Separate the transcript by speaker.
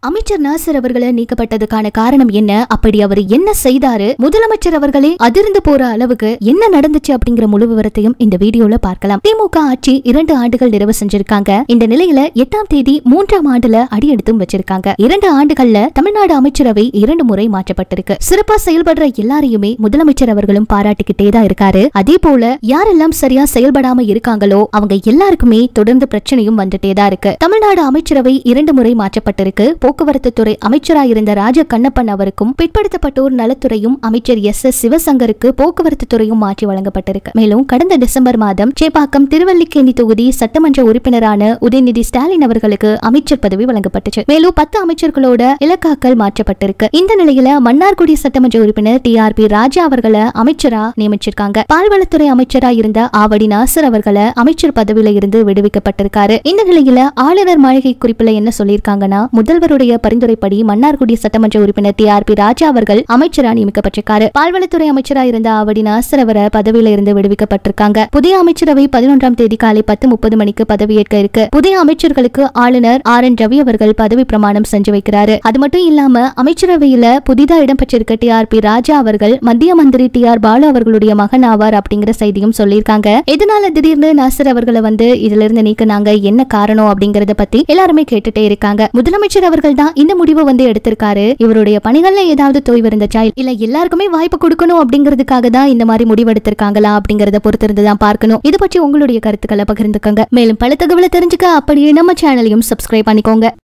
Speaker 1: அமைச்சர் நாசர் அவர்களை நீக்கப்பட்டதுக்கான காரணம் என்ன அப்படி அவர் என்ன செய்தாரு முதலமைச்சர் அவர்களே அதிர்ந்து போற அளவுக்கு என்ன நடந்துச்சு அப்படிங்கிற முழு விவரத்தையும் இந்த வீடியோல பார்க்கலாம் திமுக ஆட்சி இரண்டு ஆண்டுகள் நிறைவு செஞ்சிருக்காங்க இந்த நிலையில எட்டாம் தேதி மூன்றாம் ஆண்டுல அடியெடுத்தும் வச்சிருக்காங்க இரண்டு ஆண்டுகள்ல தமிழ்நாடு அமைச்சரவை இரண்டு முறை மாற்றப்பட்டிருக்கு சிறப்பா செயல்படுற எல்லாரையுமே முதலமைச்சர் அவர்களும் பாராட்டிக்கிட்டே தான் இருக்காரு அதே போல யாரெல்லாம் சரியா செயல்படாம இருக்காங்களோ அவங்க எல்லாருக்குமே தொடர்ந்து பிரச்சனையும் வந்துட்டே தான் இருக்கு தமிழ்நாடு அமைச்சரவை இரண்டு முறை மாற்றப்பட்டிருக்கு போக்குவரத்து துறை அமைச்சராக இருந்த ராஜ கண்ணப்பன் அவருக்கும் பிற்படுத்தப்பட்டோர் நலத்துறையும் அமைச்சர் எஸ் எஸ் சிவசங்கருக்கு போக்குவரத்து துறையும் மாற்றி வழங்கப்பட்டிருக்கு மேலும் கடந்த டிசம்பர் மாதம் சேப்பாக்கம் திருவல்லிக்கேணி தொகுதி சட்டமன்ற உறுப்பினரான உதயநிதி ஸ்டாலின் அவர்களுக்கு அமைச்சர் பதவி வழங்கப்பட்டுச்சு மேலும் பத்து அமைச்சர்களோட இலக்காக்கள் மாற்றப்பட்டிருக்கு இந்த நிலையில மன்னார்குடி சட்டமன்ற உறுப்பினர் டி ஆர் பி ராஜா அவர்களை அமைச்சரா நியமிச்சிருக்காங்க பால்வளத்துறை அமைச்சரா இருந்த ஆவடி நாசர் அவர்களை அமைச்சர் பதவியில இருந்து விடுவிக்கப்பட்டிருக்காரு இந்த நிலையில ஆளுநர் மாளிகை குறிப்புல என்ன சொல்லியிருக்காங்கன்னா முதல்வருடைய பரிந்துரைப்படி மன்னார்குடி சட்டமன்ற உறுப்பினர் டி ஆர் பி ராஜா அவர்கள் அமைச்சரா நியமிக்கப்பட்டிருக்காரு பால்வளத்துறை அமைச்சரா இருந்த ஆவடி நாசர் அவரை பதவியில இருந்து விடுவிக்கப்பட்டிருக்காங்க புதிய அமைச்சரவை பதினொன்றாம் தேதி காலை பத்து முப்பது மணிக்கு பதவியேற்க இருக்கு புதிய அமைச்சர்களுக்கு ஆளுநர் ஆர் என் ரவி அவர்கள் பதவி பிரமாணம் செஞ்சு வைக்கிறாரு அது மட்டும் இல்லாம அமைச்சரவையில புதிதா இடம்பெற்றிருக்க டி ஆர் பி ராஜா அவர்கள் மத்திய மந்திரி டி ஆர் பாலு அவர்களுடைய மகன் ஆவார் அப்படிங்கிற செய்தியும் சொல்லியிருக்காங்க இதனால திடீர்னு நாசர் அவர்களை வந்து இதுல இருந்து நீக்கினாங்க என்ன காரணம் அப்படிங்கறத பத்தி எல்லாருமே கேட்டுட்டே இருக்காங்க முதலமைச்சர் அவர்கள் தான் இந்த முடிவை வந்து எடுத்திருக்காரு இவருடைய பணிகள்ல ஏதாவது தொய்வு இருந்துச்சா இல்ல எல்லாருக்குமே வாய்ப்பு கொடுக்கணும் அப்படிங்கிறதுக்காக தான் இந்த மாதிரி முடிவு எடுத்திருக்காங்களா அப்படிங்கறத பொறுத்திருந்து தான் பார்க்கணும் இது பற்றி உங்களுடைய கருத்துக்களை பகிர்ந்துக்கங்க மேலும் பல தகவலை தெரிஞ்சுக்க அப்படியே நம்ம சேனலையும் சப்ஸ்கிரைப் பண்ணிக்கோங்க